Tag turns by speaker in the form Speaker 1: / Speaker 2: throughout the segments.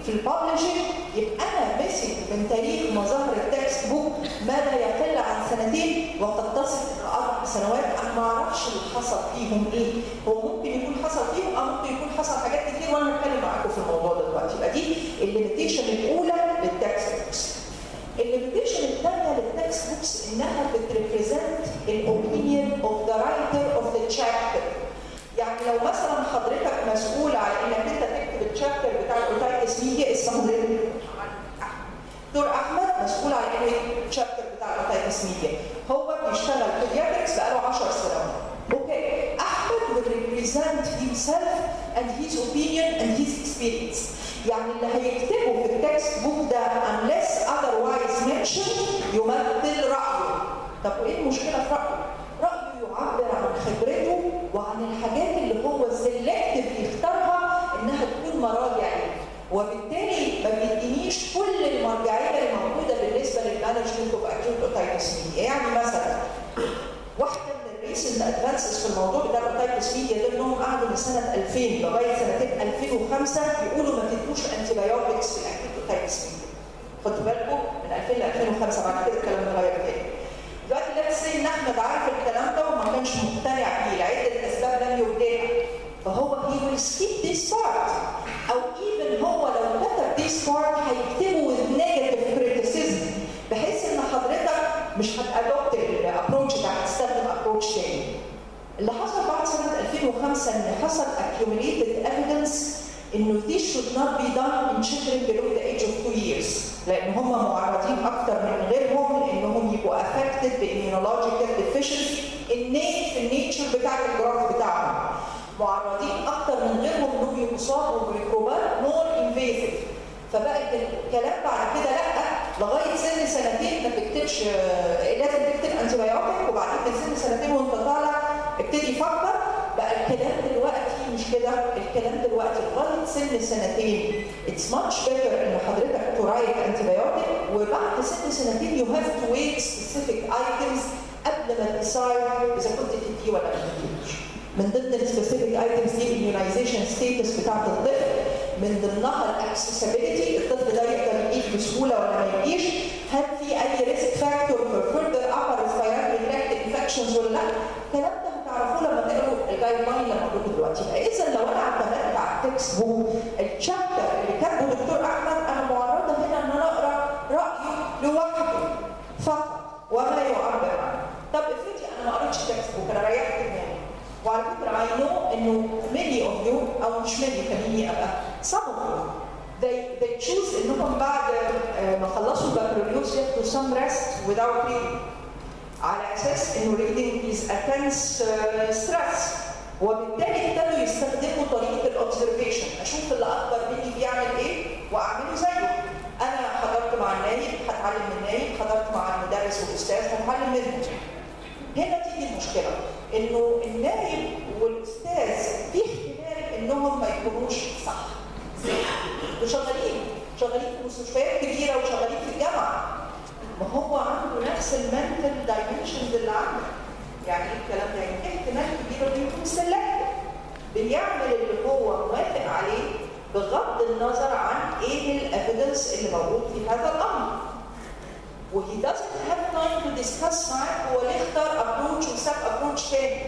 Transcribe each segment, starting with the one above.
Speaker 1: في الببلشنج يبقى انا ماسك من تاريخ مظاهر التكست بوك ما لا يقل عن سنتين وقد تصل الى اربع سنوات انا ما اعرفش اللي حصل فيهم ايه هو ممكن يكون حصل فيهم او ممكن يكون حصل حاجات كتير وانا هتكلم معاكم في الموضوع ده دلوقتي يبقى دي الليميتيشن الاولى للتكست بوكس الليميتيشن الثانيه للتكست بوكس انها بتريبريزنت الاوبينيون اوف ذا رايتر اوف ذا تشابتر يعني لو مثلا حضرتك مسؤول على انك انت تكتب التشابتر بتاع الاوتايتس ميديا اسمه دكتور احمد مسؤول على انه يكتب التشابتر بتاع الاوتايتس ميديا هو بيشتغل بيدياتريكس بقاله 10 سنوات اوكي احمد will represent himself and his opinion and his experience يعني اللي هيكتبه في التكست بوك ده unless otherwise mentioned يمثل رايه طب وايه المشكله في رايه؟ رايه يعبر عن خبرته وعن الحاجات اللي هو سيلكتيف يختارها انها تكون مراجع ليه وبالتالي ما بيدينيش كل المرجعيه اللي موجوده بالنسبه للمانجمنت اوف اكيوت اوتايتس ميديا يعني مثلا واحده من الريسنت ادفانسز في الموضوع بتاع الاوتايتس ميديا ده انهم قعدوا من سنه 2000 لغايه سنتين 2005 يقولوا ما تدوش انتي بايوتكس في الاكيوت اوتايتس ميديا خدوا بالكم من 2000 ل 2005 بعد كده الكلام ده اتغير تاني دلوقتي لا سي ان احمد عارف الكلام ده وما كانش مقتنع بيه لعده اسباب لم يبديها فهو he will skip this part او even هو لو كتب this part هيكتبه with negative criticism بحيث ان حضرتك مش هتادوبت الابروتش ده هتستخدم ابروتش تاني اللي حصل بعد سنه 2005 ان حصل accumulated evidence انه this should not be done in children below the age of 2 years لان هم معرضين اكتر من غيرهم لانهم يبقوا affected بimmunological deficiency innate في النيتشر بتاع الجراف بتاعهم معرضين اكتر من غيرهم انهم يصابوا بميكروبات مور انفيسيف فبقى الكلام بعد كده لا لغايه سن سنتين ما تكتبش لازم تكتب انتي بايوتيك وبعدين من سن سنتين وانت طالع ابتدي فكر بقى الكلام دلوقتي مش كده الكلام دلوقتي لغايه سن سنتين اتس ماتش بيتر ان حضرتك ترايت انتي بايوتيك وبعد سن سنتين يو هاف تو ويت سبيسيفيك ايتمز قبل ما تديسايد اذا كنت تديه ولا ما تديهوش من ضمن السبيسيفيك ايتمز دي الاميونايزيشن ستيتس بتاعت الطفل من ضمنها الاكسسبيلتي الطفل ده يقدر يجيش بسهوله ولا ما يجيش هل في اي ريسك فاكتور في فيرذر ابر ريسبيراتوري تراكت انفكشنز ولا لا الكلام ده هتعرفوه لما تقروا الجايد لاين اللي موجود دلوقتي اذا لو انا اعتمدت على التكست بوك الشابتر اللي كاتبه دكتور احمد انا معرضه هنا ان انا اقرا رايه لوحده فقط وما يعبر عنه طب افرضي انا ما قريتش التكست بوك انا ريحت دماغي وعلى فكره I know انه many of you او مش many خليني ابقى some of you they they choose انهم بعد ما خلصوا البكالوريوس ياخدوا some rest without reading على اساس انه reading is a tense uh, stress وبالتالي ابتدوا يستخدموا طريقه الاوبزرفيشن اشوف اللي اكبر مني بيعمل ايه واعمله زيه انا حضرت مع النايب هتعلم من النايب حضرت مع المدرس والاستاذ هتعلم منه هنا تيجي المشكله انه النائب والاستاذ في احتمال انهم ما يكونوش صح وشغالين شغالين في مستشفيات كبيره وشغالين في الجامعه ما هو عنده نفس المنتل دايمنشنز اللي عندك يعني ايه الكلام ده يعني احتمال كبير انه يكون سلكتيف بيعمل اللي هو موافق عليه بغض النظر عن ايه الافيدنس اللي موجود في هذا الامر وهي doesn't have time to discuss معاك هو ليه اختار ابروتش وساب ابروتش تاني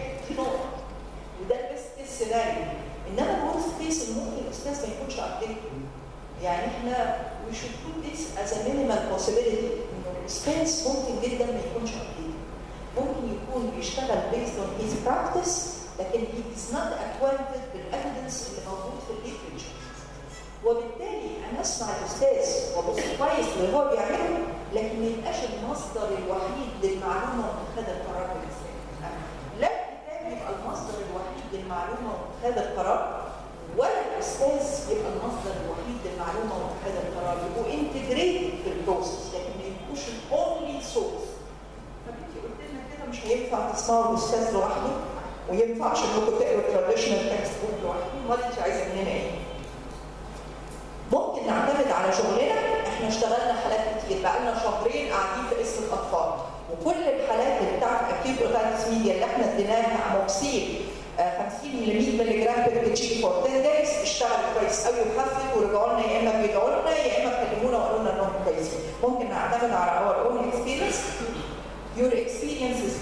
Speaker 1: وده البيست كيس سيناريو انما الورست كيس اللي ممكن الاستاذ ما يكونش ابديت يعني احنا we should put this as a minimal possibility انه الاستاذ ممكن جدا ما يكونش ابديت ممكن يكون بيشتغل based on his practice لكن he is not acquainted بالevidence اللي موجود في الليترشر وبالتالي انا اسمع الاستاذ وابص كويس اللي هو بيعمله لكن ما يبقاش المصدر الوحيد للمعلومه واتخاذ القرار بالنسبه لا الكتاب يبقى المصدر الوحيد للمعلومه واتخاذ القرار ولا الاستاذ يبقى المصدر الوحيد للمعلومه واتخاذ القرار يبقوا انتجريتد في البروسس لكن ما يبقوش الاونلي سورس فبنتي قلت لنا كده مش هينفع تسمعوا الاستاذ لوحده وينفعش انكم تقروا تراديشنال تكست بوك لوحده امال انت عايزه مننا ايه؟ ممكن نعتمد على شغلنا احنا اشتغلنا حالات كتير بقى لنا شهرين قاعدين في قسم الاطفال وكل الحالات اللي بتاعت اكيد اوتايتس ميديا اللي احنا اديناها اموكسيل 50 ل 100 مللي جرام بير جي فور 10 دايز اشتغل كويس قوي وخفت ورجعوا لنا يا اما بيدعوا لنا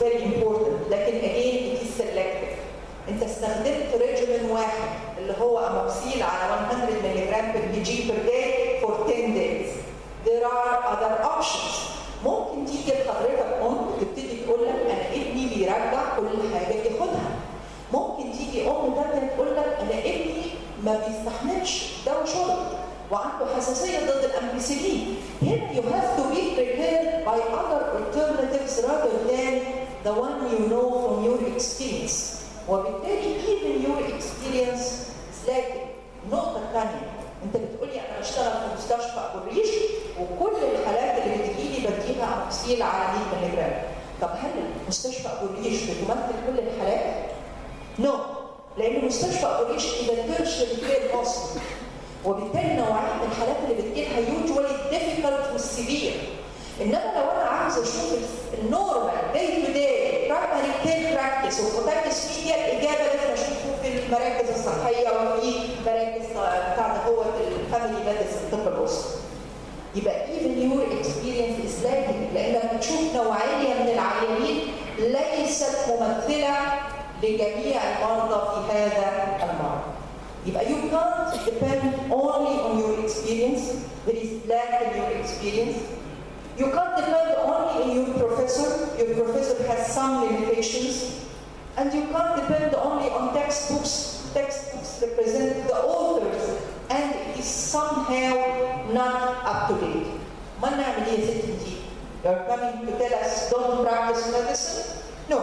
Speaker 1: very important لكن again it is selective انت استخدمت ريجيمين واحد اللي هو اموكسيل على 100 ملي جرام بر جي بر داي for 10 days there are other options ممكن تيجي لحضرتك ام تبتدي تقول لك انا ابني بيرجع كل حاجه ياخدها ممكن تيجي ام تانية تقول لك انا ابني ما بيستحملش دواء شرب وعنده حساسيه ضد الامبيسيلين هنا you have to be prepared by other alternatives rather than the one you know from your experience وبالتالي even your experience is lacking النقطه الثانيه انت بتقولي انا بشتغل في مستشفى ابو الريش وكل الحالات اللي بتجيلي بديها اموكسيل على 100 ملي جرام طب هل مستشفى ابو الريش بتمثل كل الحالات؟ نو no. لان مستشفى ابو الريش الى تيرشري كير هوسبيتال وبالتالي نوعيه الحالات اللي بتجيلها يوجوالي ديفيكالت والسيفير انما لو انا عاوز اشوف النورمال داي تو داي برايمري كير براكتس وفوتايتس ميديا الاجابه لازم اشوفه في المراكز الصحيه وفي مراكز بتاع ده هو الفاميلي ميديسن الطب الاسري يبقى even your experience is lacking لانك بتشوف نوعيه من العيانين ليست ممثله لجميع المرضى في هذا المرض. يبقى you can't depend only on your experience. There is lack in your experience. You can't depend only on your professor. Your professor has some limitations. And you can't depend only on textbooks. Textbooks represent the authors and it is somehow not up to date. ما نعمل ايه يا ست انتي؟ You're coming to tell us don't practice medicine? No.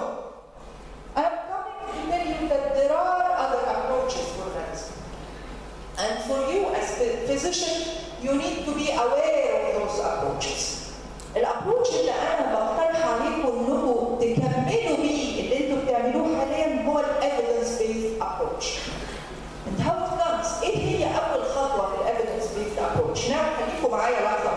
Speaker 1: I'm coming to tell you that there are other approaches for medicine. And for you as a physician, you need to be aware of those approaches. الابروتش اللي انا بقترح عليكم انكم تكملوا بيه اللي انتم بتعملوه حاليا هو الايفيدنس بيست ابروتش. And how it comes؟ ايه هي اول خطوه في الايفيدنس بيست ابروتش؟ نعم خليكم معايا لحظه.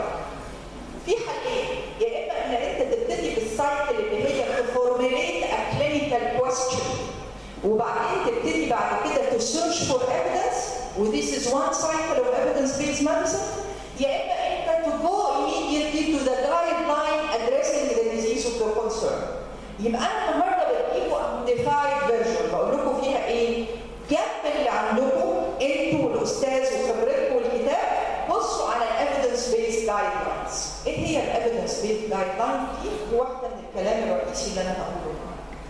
Speaker 1: في حلين يا اما ان انت تبتدي بالسايكل اللي هي تفورميليت ا كلينيكال كويستشن وبعدين تبتدي بعد كده تو سيرش فور ايفيدنس وذيس از وان سايكل اوف ايفيدنس بيست ميديسن يا اما انت تو جو immediately to the guideline addressing the disease of the concern. يبقى انا النهارده بديكم amplified version بقول لكم فيها ايه؟ جنب اللي عندكم انتوا والاستاذ وخبرتكم والكتاب بصوا على الايفيدنس بيست جايد لاينز. ايه هي الايفيدنس بيست جايد لاين دي؟ واحده من الكلام الرئيسي اللي انا هقوله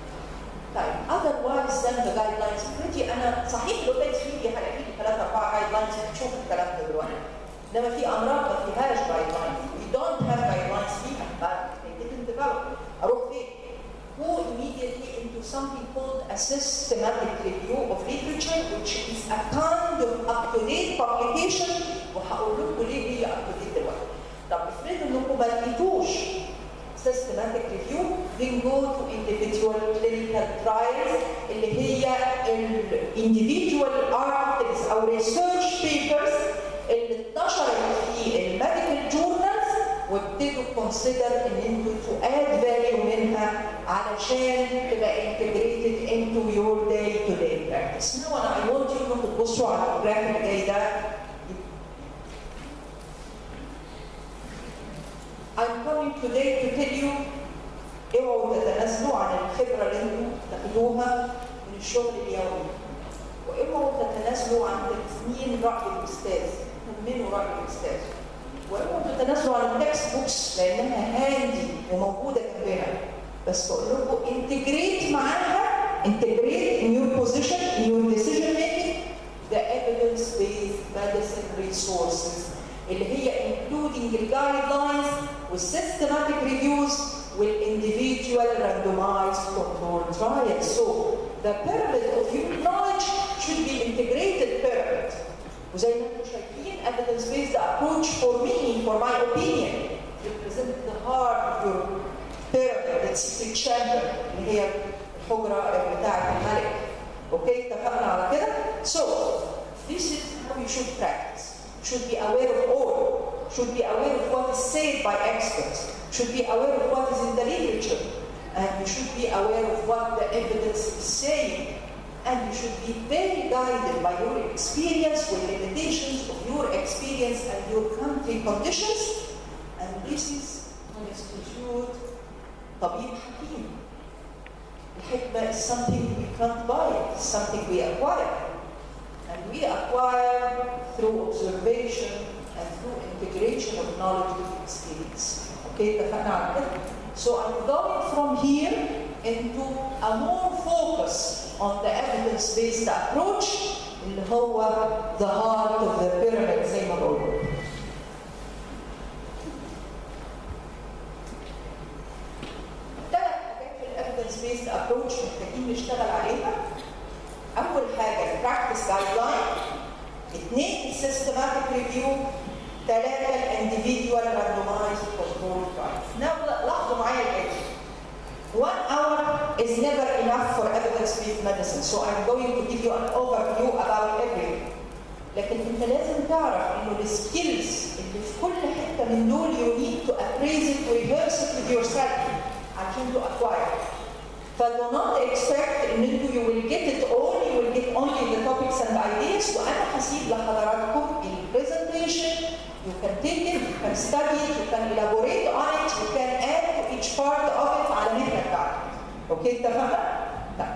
Speaker 1: طيب otherwise than the guidelines pretty انا صحيح لو كانت في هلاقي لي ثلاثة أربعة جايد لاينز هتشوف الكلام ده دلوقتي. انما في امراض ما فيهاش جايد لاينز. We don't have guidelines فيها but they didn't develop. اروح فين؟ Go immediately into something called a systematic review of literature which is a kind of up-to-date publication وهقول لكم ليه هي up-to-date دلوقتي. طب افرضوا انكم ما لقيتوش systematic review then go to individual clinical trials اللي هي ال individual articles او research papers اللي اتنشرت في الميديكال جورنالز وابتدوا كونسيدر ان انتوا تو اد فاليو منها علشان تبقى integrated into your day to day practice. Now I want you انكم تبصوا على الجراف اللي جاي ده I'm coming today to tell you اوعوا تتنازلوا عن الخبره اللي انتم تاخدوها من الشغل اليومي واوعوا تتنازلوا عن تسمين راي الاستاذ تمنوا راي الاستاذ واوعوا تتنازلوا عن التكست بوكس لانها هاندي وموجوده جنبنا بس بقول لكم انتجريت معاها integrate in your position in your decision making the evidence based medicine resources اللي هي including the guidelines والsystematic reviews والindividual randomized controlled trials. So the pyramid of your knowledge should be integrated pyramid. وزي ما انتم شايفين evidence based approach for me for my opinion represent the heart of your pyramid the secret chamber اللي هي الحجره بتاعه الملك. اوكي اتفقنا على كده؟ So this is how you should practice. should be aware of all, should be aware of what is said by experts, should be aware of what is in the literature, and you should be aware of what the evidence is saying. And you should be very guided by your experience with limitations of your experience and your country conditions. And this is constitute طبيب حكيم. الحكمة is something we can't buy, it's something we acquire. And we acquire through observation and through integration of knowledge with experience. Okay, اتفقنا على كده؟ So I'm going from here into a more focus on the evidence-based approach اللي هو the heart of the pyramid زي ما بقول. ثلاث حاجات في الايفيدنس بيست ابروتش محتاجين نشتغل عليها. اول حاجه البراكتس جايد لاين اثنين السيستماتيك ريفيو ثلاثه الانديفيدوال راندومايز كنترول ترايلز. لاحظوا معايا الاتي. One hour is never enough for evidence-based medicine, so I'm going to give you an overview about everything. لكن انت لازم تعرف انه السكيلز اللي في كل حته من دول you need to appraise it, rehearse it with yourself عشان to acquire. ف do not expect ان انتوا you will get it all, you will get only the topics and ideas وانا هسيب لحضراتكم ال presentation You can take it, you can study it, you can elaborate on it, you can add to each part of it على مهلك بتاعتك. اوكي اتفقنا؟ لا.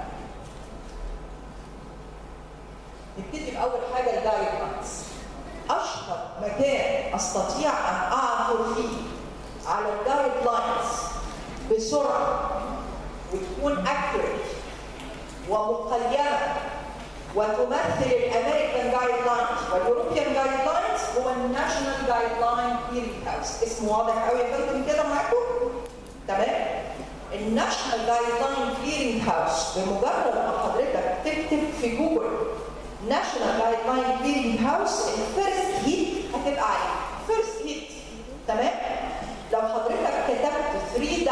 Speaker 1: نبتدي بأول حاجة الجايد لاينز. أشهر مكان أستطيع أن أعثر فيه على الجايد لاينز بسرعة وتكون accurate ومقيمة وتمثل الامريكان جايد لاينز واليوروبيان جايد لاينز هو الناشونال جايد لاين كليرنج هاوس اسمه واضح قوي يا فندم كده معاكم تمام الناشونال جايد لاين كليرنج هاوس بمجرد ما حضرتك تكتب في جوجل ناشونال جايد لاين كليرنج هاوس الفيرست هيت هتبقى عليه فيرست هيت تمام لو حضرتك كتبت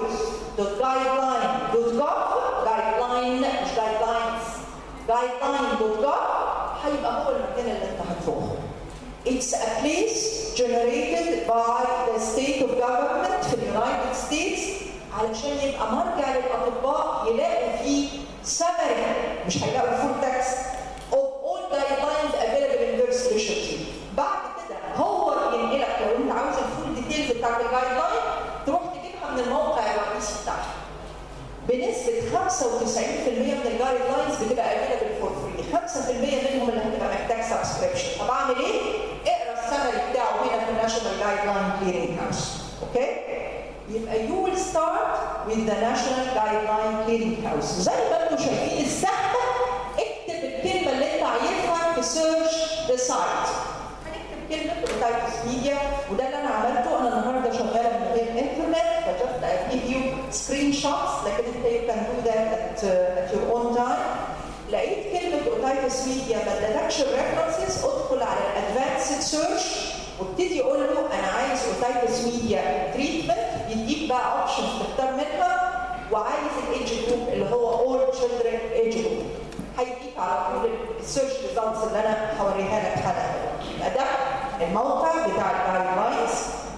Speaker 1: 3ws.guideline.gov جايد لاين مش جايد لاينز guideline.gov هيبقى هو المكان اللي انت هتروحه. It's a place generated by the state of government في اليونايتد ستيتس علشان يبقى مرجع للاطباء يلاقوا فيه summary مش هيلاقوا full text of all guidelines available in their specialty. بعد كده هو ينقلك لو انت عاوز الفول ديتيلز بتاعت الجايد لاين تروح تجيبها من الموقع الرئيسي بتاعها. بنسبة 95% من الجايد لاينز بتبقى افيلبل فور فري 5% منهم اللي هتبقى محتاج سبسكريبشن طب اعمل ايه؟ اقرا السمري بتاعه هنا في الناشونال جايد لاين كليرنج هاوس اوكي؟ يبقى يو ويل ستارت with the national guideline clearing house زي ما انتم شايفين السهله اكتب الكلمه اللي انت عايزها في سيرش ذا سايت هنكتب كلمه اوتايتس ميديا وده اللي انا عملته انا النهارده شغاله من غير انترنت فجست I give you screen shots لكن انت you can do that at, uh, at your own time لقيت كلمه اوتايتس ميديا ما ادتكش الريفرنسز ادخل على الادفانسد سيرش وابتدي قول له انا عايز اوتايتس ميديا تريتمنت يديك بقى اوبشنز تختار منها وعايز الايدج جروب اللي هو اول تشيلدرن ايدج جروب هيديك على طول السيرش ريزلتس اللي انا هوريها لك حالا يبقى ده الموقع بتاع الجايد لاينز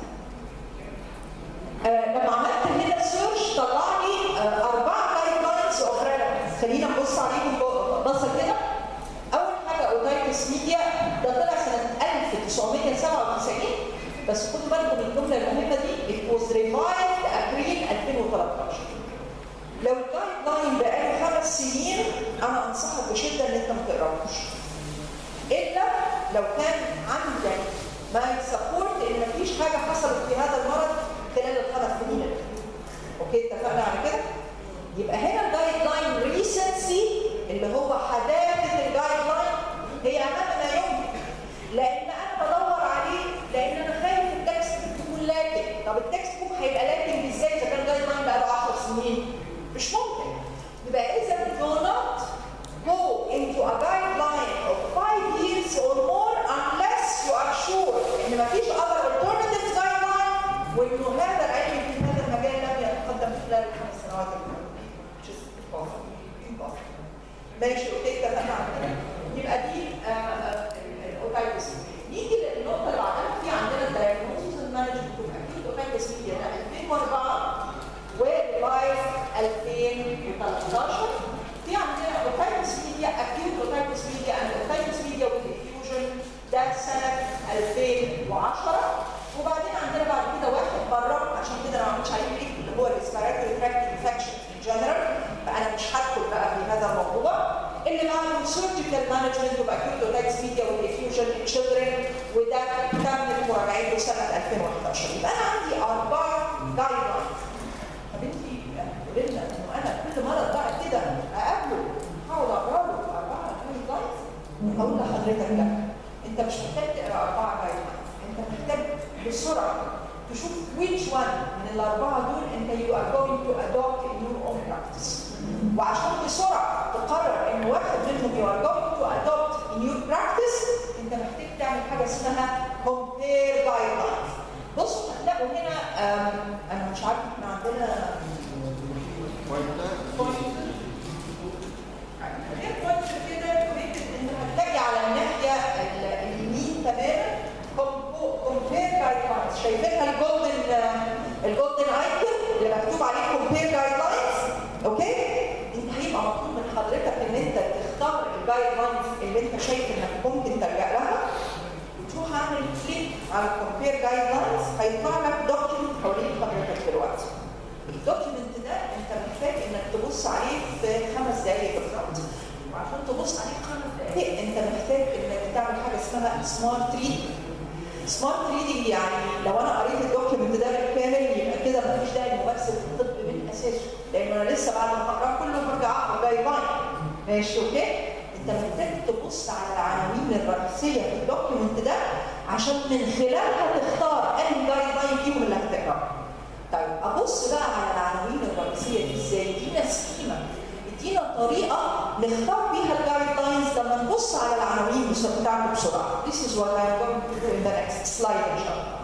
Speaker 1: آه لما عملت هنا سيرش طلع لي آه اربعه جايد لاينز اوف ريليفنس خلينا نبص عليهم بصه كده اول حاجه اوتايتس ميديا ده طلع سنه 1997 بس خدوا بالكم من الجمله المهمه دي it was revised ابريل 2013 لو الجايد لاين بقاله خمس سنين انا انصحك بشده ان انت ما تقراهوش الا لو كان عندك ما يسبورت ان مفيش حاجه حصلت في هذا المرض خلال الخمس سنين اللي اوكي اتفقنا على كده؟ يبقى هنا الجايد لاين ريسنسي اللي هو حداثه الجايد لاين هي امام ما يمكن لان انا بدور عليه لان انا خايف التكست تكون لاكن طب التكست بوك هيبقى لاكن ازاي اذا كان الجايد لاين بقى له 10 سنين مش ممكن يبقى اذا do not go into a guideline of five years or more unless you are sure ان مفيش other alternative guideline وانه هذا العلم في هذا المجال لم يتقدم خلال الخمس سنوات الماضيه. which is impossible. impossible. ماشي اوكي اتفقنا على كده يبقى دي الاوتايتس نيجي للنقطه اللي بعدها في عندنا الدايجنوستس مانجمنت اوف اكيوت اوتايتس ميديا ده 2004 وريفايز 2013 في عندنا اوتايتس ميديا اكيوت اوتايتس ميديا اند اوتايتس ميديا والديفيوجن ده سنه 2010 وبعدين عندنا بعد كده واحد بره عشان كده انا ما عملتش عليه كليك اللي هو الريسبيراتوري تراكت انفكشن في الجنرال فانا سيرجيكال مانجمنت اوف اكيوت اوتايتس ميديا والديفيوجن ان تشيلدرن وده تم مراجعته سنه 2011 يبقى انا عندي اربعه جايد لاينز طب انت قولي لنا انه انا كل مرض بقى كده اقابله احاول اقرا له اربعه جايد لاينز اقول لحضرتك لا انت مش محتاج تقرا اربعه جايد لاينز انت محتاج بسرعه تشوف which one من الاربعه دول انت you are going to adopt in your own practice وعشان بسرعه تقرر ان واحد منهم you are going to adopt in your practice انت محتاج تعمل حاجه اسمها compare guidelines بصوا هتلاقوا هنا أم، انا مش عارفه احنا عندنا غير بوينت كده ريتد ان هتلاقي على الناحيه ال- اليمين تماما كومبير جايد لاينز شايفينها الجولدن الجولدن ايكون اللي مكتوب عليه كومبير جايد لاينز اوكي انت هيبقى مطلوب من حضرتك ان انت تختار الجايد لاينز اللي انت شايف انك ممكن تلجا لها وتروح عامل كليك على الكومبير جايد لاينز هيطلع لك دوكيمنت حوالين حضرتك دلوقتي الدوكيمنت ده انت محتاج انك تبص عليه في خمس دقائق بالظبط وعشان تبص عليه في خمس دقائق انت محتاج انك تعمل حاجه اسمها سمارت ريدنج سمارت ريدنج يعني لو انا قريت الدوكيمنت ده بالكامل يبقى كده مفيش داعي لممارسه الطب من اساسه لان انا لسه بعد ما اقراه كله برجع اقرا جايد لاين ماشي اوكي انت محتاج تبص على العناوين الرئيسيه في الدوكيمنت ده عشان من خلالها تختار انهي جايد لاين فيهم اللي هتقراه طيب ابص بقى على العناوين الرئيسيه دي ازاي؟ ادينا سكيما ادينا طريقه نختار بيها الجايد لاينز لما نبص على العناوين بسرعه بتاعته بسرعه. This is what I'm going to do in the next slide ان شاء الله.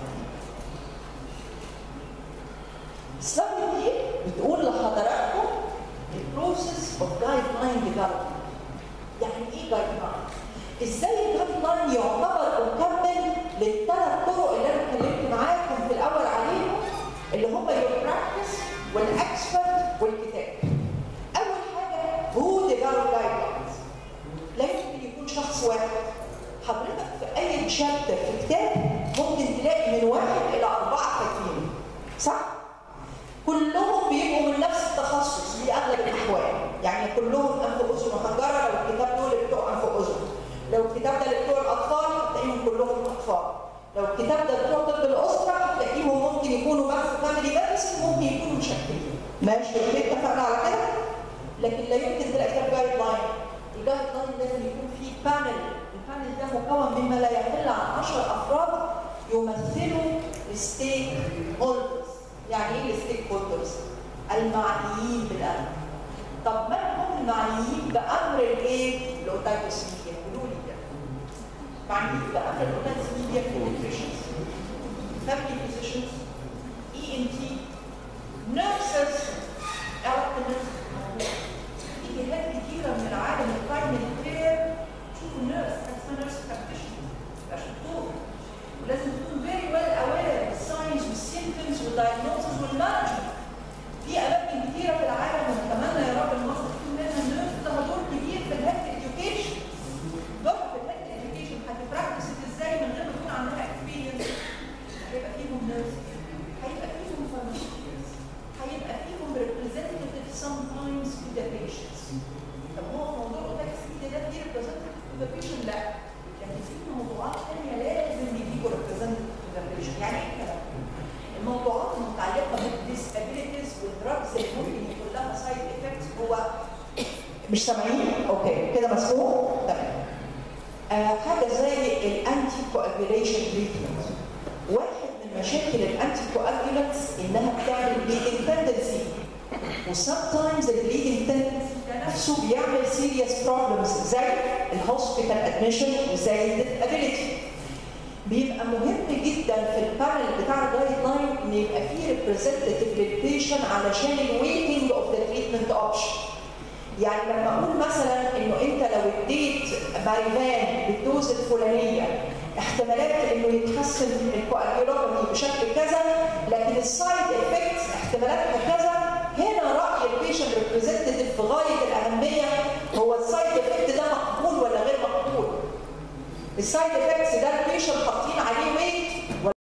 Speaker 1: السلايد دي بتقول لحضراتكم البروسيس اوف جايد لاين ديفلوبمنت. يعني ايه جايد لاين؟ ازاي الجايد لاين يعتبر مكمل للثلاث طرق اللي انا اتكلمت معاكم في الاول عليهم اللي هم البراكتس والاكسبرت والكتاب. اول حاجه هو ديفلوب جايد لاينز. لا يمكن يكون شخص واحد. حضرتك في اي شابتر في كتاب ممكن تلاقي من واحد الى اربعه كاتبين. صح؟ كلهم بيبقوا من نفس التخصص في اغلب الاحوال، يعني كلهم انف اذن وحنجره لو الكتاب دول بتوع انف اذن. لو الكتاب ده اللي بتوع الاطفال هتلاقيهم كلهم اطفال. لو الكتاب ده بتوع طب الاسره هتلاقيهم ممكن يكونوا بس فاميلي ميديسن ممكن يكونوا مشكلين. ماشي اوكي اتفقنا على كده؟ لكن لا يمكن تلاقي كتاب جايد لاين. الجايد لاين لازم يكون فيه بانل، البانل ده مكون مما لا يقل عن 10 افراد يمثلوا الستيك هولدرز. يعني ايه الستيك هولدرز؟ المعنيين بالامر. طب من هم المعنيين بامر الايه؟ الاوتايتس ميديا؟ قولوا لي كده. معنيين بامر الاوتايتس ميديا في النيوتريشنز. family physicians, ENT, nurses, alchemists, في جهات كتيرة من العالم البرايمري كير تشوفوا نيرس اسمها نيرس براكتيشنر مش دكتور ولازم تكون very well aware بالساينس والسيمبتومز والدايجنوستس والمانجمنت في اماكن كتيرة في العالم ونتمنى يا رب ان مصر تكون منها النيرس لها دور كبير في الهيلث education دورها في الهيلث education هتبراكتس ازاي من غير ما يكون عندها experience هيبقى فيهم نيرس هيبقى فيهم pharmacists هيبقى فيهم representative sometimes to the patients طب هو موضوع اوتاكسي ده فيه representative to the patient لا لكن في موضوعات ثانيه لازم يجيبوا representative to the patient يعني ايه الكلام ده؟ الموضوعات المتعلقه بالديسابيلتيز والدراجز اللي ممكن يكون لها سايد افكتس هو مش سامعين؟ اوكي كده مسموع؟ تمام آه حاجه زي الانتي كواجوليشن تريتمنت واحد من مشاكل الانتي كواجولانتس انها بتعمل بليدنج تندنسي وسمتايمز البليدنج تندنسي ده نفسه بيعمل سيريس بروبلمز زي الهوسبيتال ادميشن وزي الديسابيلتي بيبقى مهم جدا في البانل بتاع الجايد لاين ان يبقى فيه ريبريزنتيف للبيشن علشان الويتنج اوف ذا تريتمنت اوبشن يعني لما اقول مثلا انه انت لو اديت ماريفان بالدوز الفلانيه احتمالات انه يتحسن الكواجولوباتي بشكل كذا لكن السايد افكتس احتمالاتها كذا هنا راي البيشنت ريبريزنتيف في غايه الاهميه هو السايد افكت ده مقبول ولا غير مقبول السايد افكتس ده البيشنت حاطين